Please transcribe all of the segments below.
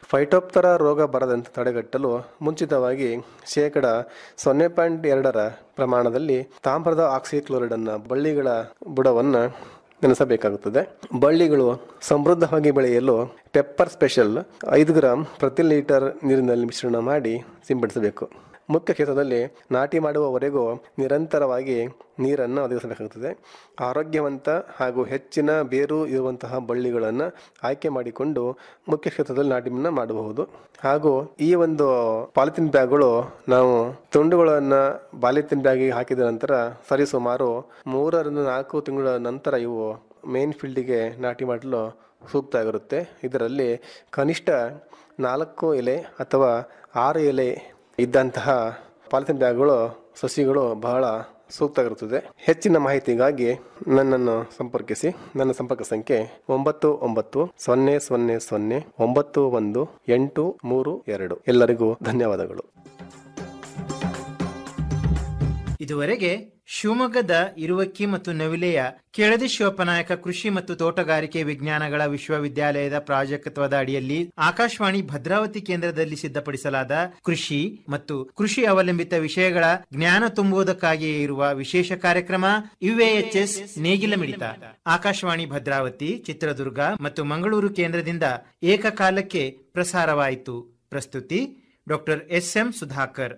Phytophthora ರೋಗ ಬರದಂತೆ ತಡೆಗಟ್ಟಲು ಮುಂಚಿತವಾಗಿ ಶೇಕಡ ಸೊನ್ನೆ ಪಾಯಿಂಟ್ ಎರಡರ ಪ್ರಮಾಣದಲ್ಲಿ ತಾಮ್ರದ ಆಕ್ಸಿಕ್ಲೋರೈಡನ್ನು ಬಳ್ಳಿಗಳ ಬುಡವನ್ನು ನೆನೆಸಬೇಕಾಗುತ್ತದೆ ಬಳ್ಳಿಗಳು ಸಮೃದ್ಧವಾಗಿ ಬೆಳೆಯಲು ಪೆಪ್ಪರ್ ಸ್ಪೆಷಲ್ ಐದು ಗ್ರಾಂ ಪ್ರತಿ ಲೀಟರ್ ನೀರಿನಲ್ಲಿ ಮಿಶ್ರಣ ಮಾಡಿ ಸಿಂಪಡಿಸಬೇಕು ಮುಖ್ಯ ಕ್ಷೇತ್ರದಲ್ಲಿ ನಾಟಿ ಮಾಡುವವರೆಗೂ ನಿರಂತರವಾಗಿ ನೀರನ್ನು ಒದಗಿಸಬೇಕಾಗುತ್ತದೆ ಆರೋಗ್ಯವಂತ ಹಾಗೂ ಹೆಚ್ಚಿನ ಬೇರು ಇರುವಂತಹ ಬಳ್ಳಿಗಳನ್ನು ಆಯ್ಕೆ ಮಾಡಿಕೊಂಡು ಮುಖ್ಯ ಕ್ಷೇತ್ರದಲ್ಲಿ ನಾಟಿಯನ್ನು ಮಾಡಬಹುದು ಹಾಗೂ ಈ ಒಂದು ಪಾಲಿಥಿನ್ ಬ್ಯಾಗ್ಗಳು ನಾವು ತುಂಡುಗಳನ್ನು ಪಾಲಿಥಿನ್ ಬ್ಯಾಗಿಗೆ ಹಾಕಿದ ನಂತರ ಸರಿಸುಮಾರು ಮೂರರಿಂದ ನಾಲ್ಕು ತಿಂಗಳ ನಂತರ ಇವು ಮೇನ್ ಫೀಲ್ಡಿಗೆ ನಾಟಿ ಮಾಡಲು ಸೂಕ್ತ ಆಗಿರುತ್ತೆ ಇದರಲ್ಲಿ ಕನಿಷ್ಠ ನಾಲ್ಕು ಎಲೆ ಅಥವಾ ಆರು ಎಲೆ ಇದ್ದಂತಹ ಪಾಲಿಥಿನ್ ಬ್ಯಾಗ್ಗಳು ಸಸಿಗಳು ಬಹಳ ಸೂಕ್ತ ಆಗಿರುತ್ತದೆ ಹೆಚ್ಚಿನ ಮಾಹಿತಿಗಾಗಿ ನನ್ನನ್ನು ಸಂಪರ್ಕಿಸಿ ನನ್ನ ಸಂಪರ್ಕ ಸಂಖ್ಯೆ ಒಂಬತ್ತು ಒಂಬತ್ತು ಸೊನ್ನೆ ಸೊನ್ನೆ ಸೊನ್ನೆ ಒಂಬತ್ತು ಒಂದು ಎಂಟು ಮೂರು ಎರಡು ಎಲ್ಲರಿಗೂ ಧನ್ಯವಾದಗಳು ಇದುವರೆಗೆ ಶಿವಮೊಗ್ಗದ ಇರುವಕ್ಕಿ ಮತ್ತು ನವಿಲೆಯ ಕೆಳದಿ ಶಿವಪ್ಪನಾಯಕ ಕೃಷಿ ಮತ್ತು ತೋಟಗಾರಿಕೆ ವಿಜ್ಞಾನಗಳ ವಿಶ್ವವಿದ್ಯಾಲಯದ ಪ್ರಾಜೆಕ್ಟ್ವದ ಅಡಿಯಲ್ಲಿ ಆಕಾಶವಾಣಿ ಭದ್ರಾವತಿ ಕೇಂದ್ರದಲ್ಲಿ ಸಿದ್ಧಪಡಿಸಲಾದ ಕೃಷಿ ಮತ್ತು ಕೃಷಿ ಅವಲಂಬಿತ ವಿಷಯಗಳ ಜ್ಞಾನ ತುಂಬುವುದಕ್ಕಾಗಿಯೇ ಇರುವ ವಿಶೇಷ ಕಾರ್ಯಕ್ರಮ ಯುಎಎಚ್ಎಸ್ ನೇಗಿಲ ಮಿಡಿತ ಆಕಾಶವಾಣಿ ಭದ್ರಾವತಿ ಚಿತ್ರದುರ್ಗ ಮತ್ತು ಮಂಗಳೂರು ಕೇಂದ್ರದಿಂದ ಏಕಕಾಲಕ್ಕೆ ಪ್ರಸಾರವಾಯಿತು ಪ್ರಸ್ತುತಿ doctor S M Sudhakar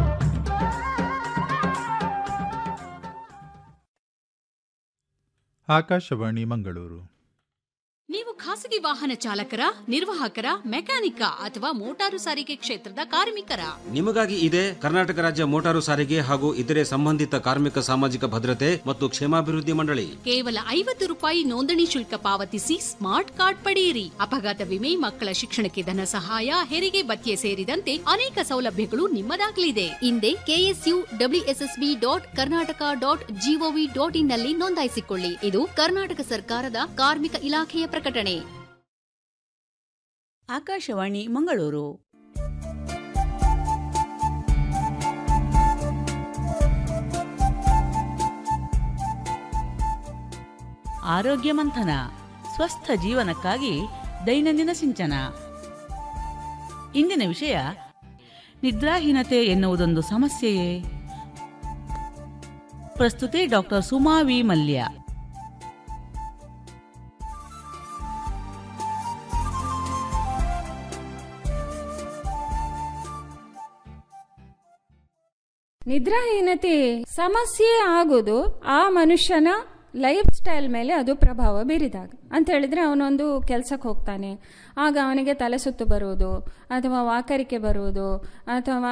Akashvani Mangaluru ನೀವು ಖಾಸಗಿ ವಾಹನ ಚಾಲಕರ ನಿರ್ವಾಹಕರ ಮೆಕ್ಯಾನಿಕ ಅಥವಾ ಮೋಟಾರು ಸಾರಿಗೆ ಕ್ಷೇತ್ರದ ಕಾರ್ಮಿಕರ ನಿಮಗಾಗಿ ಇದೆ ಕರ್ನಾಟಕ ರಾಜ್ಯ ಮೋಟಾರು ಸಾರಿಗೆ ಹಾಗೂ ಇತರೆ ಸಂಬಂಧಿತ ಕಾರ್ಮಿಕ ಸಾಮಾಜಿಕ ಭದ್ರತೆ ಮತ್ತು ಕ್ಷೇಮಾಭಿವೃದ್ಧಿ ಮಂಡಳಿ ಕೇವಲ ಐವತ್ತು ರೂಪಾಯಿ ನೋಂದಣಿ ಶುಲ್ಕ ಪಾವತಿಸಿ ಸ್ಮಾರ್ಟ್ ಕಾರ್ಡ್ ಪಡೆಯಿರಿ ಅಪಘಾತ ವಿಮೆ ಮಕ್ಕಳ ಶಿಕ್ಷಣಕ್ಕೆ ಧನ ಸಹಾಯ ಹೆರಿಗೆ ಭತ್ಯೆ ಸೇರಿದಂತೆ ಅನೇಕ ಸೌಲಭ್ಯಗಳು ನಿಮ್ಮದಾಗಲಿದೆ ಹಿಂದೆ K S U W S S B dot Karnataka dot G O V dot in ನಲ್ಲಿ ನೋಂದಾಯಿಸಿಕೊಳ್ಳಿ ಇದು ಕರ್ನಾಟಕ ಸರ್ಕಾರದ ಕಾರ್ಮಿಕ ಇಲಾಖೆಯ ಪ್ರಕಟಣೆ ಆಕಾಶವಾಣಿ ಮಂಗಳೂರು ಆರೋಗ್ಯ ಮಂಥನ ಸ್ವಸ್ಥ ಜೀವನಕ್ಕಾಗಿ ದೈನಂದಿನ ಸಿಂಚನ ಇಂದಿನ ವಿಷಯ ನಿದ್ರಾಹೀನತೆ ಎನ್ನುವುದೊಂದು ಸಮಸ್ಯೆಯೇ ಪ್ರಸ್ತುತಿ ಡಾಕ್ಟರ್ ಸುಮಾ ವಿ ಮಲ್ಯ ನಿದ್ರಾಹೀನತೆ ಸಮಸ್ಯೆ ಆಗೋದು ಆ ಮನುಷ್ಯನ ಲೈಫ್ ಸ್ಟೈಲ್ ಮೇಲೆ ಅದು ಪ್ರಭಾವ ಬೀರಿದಾಗ ಅಂತ ಹೇಳಿದ್ರೆ ಅವನೊಂದು ಕೆಲಸಕ್ಕೆ ಹೋಗ್ತಾನೆ ಆಗ ಅವನಿಗೆ ತಲೆ ಸುತ್ತು ಬರುವುದು ಅಥವಾ ವಾಕರಿಕೆ ಬರುವುದು ಅಥವಾ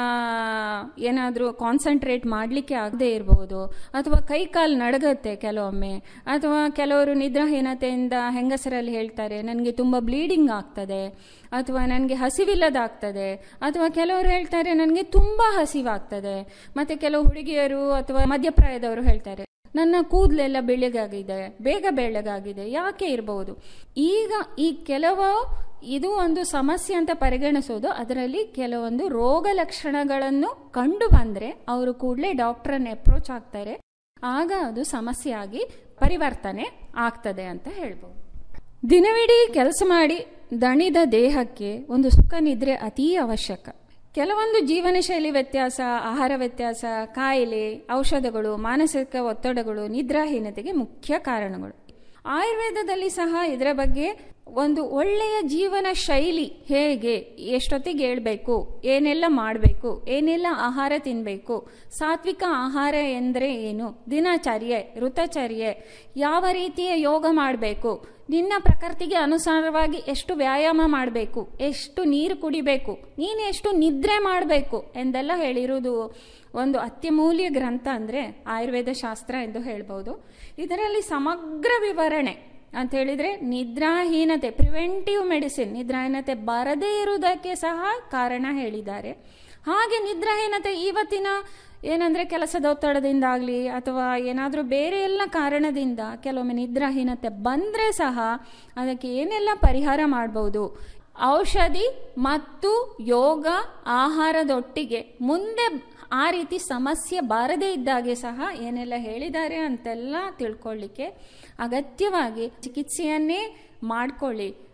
ಏನಾದರೂ ಕಾನ್ಸಂಟ್ರೇಟ್ ಮಾಡಲಿಕ್ಕೆ ಆಗದೆ ಇರ್ಬೋದು ಅಥವಾ ಕೈ ಕಾಲು ನಡಗತ್ತೆ ಕೆಲವೊಮ್ಮೆ ಅಥವಾ ಕೆಲವರು ನಿದ್ರಾಹೀನತೆಯಿಂದ ಹೆಂಗಸರಲ್ಲಿ ಹೇಳ್ತಾರೆ ನನಗೆ ತುಂಬ ಬ್ಲೀಡಿಂಗ್ ಆಗ್ತದೆ ಅಥವಾ ನನಗೆ ಹಸಿವಿಲ್ಲದಾಗ್ತದೆ ಅಥವಾ ಕೆಲವರು ಹೇಳ್ತಾರೆ ನನಗೆ ತುಂಬ ಹಸಿವಾಗ್ತದೆ ಮತ್ತು ಕೆಲವು ಹುಡುಗಿಯರು ಅಥವಾ ಮಧ್ಯಪ್ರಾಯದವರು ಹೇಳ್ತಾರೆ ನನ್ನ ಕೂದಲೆಲ್ಲ ಬೆಳ್ಳಗಾಗಿದೆ ಬೇಗ ಬೆಳ್ಳಗಾಗಿದೆ ಯಾಕೆ ಇರಬಹುದು ಈಗ ಈ ಕೆಲವು ಇದು ಒಂದು ಸಮಸ್ಯೆ ಅಂತ ಪರಿಗಣಿಸೋದು ಅದರಲ್ಲಿ ಕೆಲವೊಂದು ರೋಗ ಲಕ್ಷಣಗಳನ್ನು ಕಂಡು ಬಂದರೆ ಅವರು ಕೂಡಲೇ ಡಾಕ್ಟ್ರನ್ನ ಅಪ್ರೋಚ್ ಆಗ್ತಾರೆ ಆಗ ಅದು ಸಮಸ್ಯೆ ಆಗಿ ಪರಿವರ್ತನೆ ಆಗ್ತದೆ ಅಂತ ಹೇಳ್ಬೋದು ದಿನವಿಡೀ ಕೆಲಸ ಮಾಡಿ ದಣಿದ ದೇಹಕ್ಕೆ ಒಂದು ಸುಖ ನಿದ್ರೆ ಅತೀ ಅವಶ್ಯಕ ಕೆಲವೊಂದು ಜೀವನ ಶೈಲಿ ವ್ಯತ್ಯಾಸ ಆಹಾರ ವ್ಯತ್ಯಾಸ ಕಾಯಿಲೆ ಔಷಧಗಳು ಮಾನಸಿಕ ಒತ್ತಡಗಳು ನಿದ್ರಾಹೀನತೆಗೆ ಮುಖ್ಯ ಕಾರಣಗಳು ಆಯುರ್ವೇದದಲ್ಲಿ ಸಹ ಇದರ ಬಗ್ಗೆ ಒಂದು ಒಳ್ಳೆಯ ಜೀವನ ಶೈಲಿ ಹೇಗೆ ಎಷ್ಟೊತ್ತಿಗೆ ಹೇಳ್ಬೇಕು ಏನೆಲ್ಲ ಮಾಡಬೇಕು ಏನೆಲ್ಲ ಆಹಾರ ತಿನ್ನಬೇಕು ಸಾತ್ವಿಕ ಆಹಾರ ಎಂದರೆ ಏನು ದಿನಚರ್ಯೆ ಋತಚರ್ಯೆ ಯಾವ ರೀತಿಯ ಯೋಗ ಮಾಡಬೇಕು ನಿನ್ನ ಪ್ರಕೃತಿಗೆ ಅನುಸಾರವಾಗಿ ಎಷ್ಟು ವ್ಯಾಯಾಮ ಮಾಡಬೇಕು ಎಷ್ಟು ನೀರು ಕುಡಿಬೇಕು ನೀನು ಎಷ್ಟು ನಿದ್ರೆ ಮಾಡಬೇಕು ಎಂದೆಲ್ಲ ಹೇಳಿರುವುದು ಒಂದು ಅತ್ಯಮೂಲ್ಯ ಗ್ರಂಥ ಅಂದರೆ ಆಯುರ್ವೇದ ಶಾಸ್ತ್ರ ಎಂದು ಹೇಳ್ಬೋದು ಇದರಲ್ಲಿ ಸಮಗ್ರ ವಿವರಣೆ ಅಂತ ಹೇಳಿದರೆ ನಿದ್ರಾಹೀನತೆ ಪ್ರಿವೆಂಟಿವ್ ಮೆಡಿಸಿನ್ ನಿದ್ರಾಹೀನತೆ ಬರದೇ ಇರುವುದಕ್ಕೆ ಸಹ ಕಾರಣ ಹೇಳಿದ್ದಾರೆ ಹಾಗೆ ನಿದ್ರಾಹೀನತೆ ಇವತ್ತಿನ ಏನಂದರೆ ಕೆಲಸದ ಒತ್ತಡದಿಂದಾಗಲಿ ಅಥವಾ ಏನಾದರೂ ಬೇರೆ ಎಲ್ಲ ಕಾರಣದಿಂದ ಕೆಲವೊಮ್ಮೆ ನಿದ್ರಾಹೀನತೆ ಬಂದರೆ ಸಹ ಅದಕ್ಕೆ ಏನೆಲ್ಲ ಪರಿಹಾರ ಮಾಡ್ಬೋದು ಔಷಧಿ ಮತ್ತು ಯೋಗ ಆಹಾರದೊಟ್ಟಿಗೆ ಮುಂದೆ ಆ ರೀತಿ ಸಮಸ್ಯೆ ಬಾರದೇ ಇದ್ದಾಗೆ ಸಹ ಏನೆಲ್ಲ ಹೇಳಿದ್ದಾರೆ ಅಂತೆಲ್ಲ ತಿಳ್ಕೊಳ್ಳಿಕ್ಕೆ ಅಗತ್ಯವಾಗಿ ಚಿಕಿತ್ಸೆಯನ್ನೇ ಮಾಡಿಕೊಳ್ಳಿ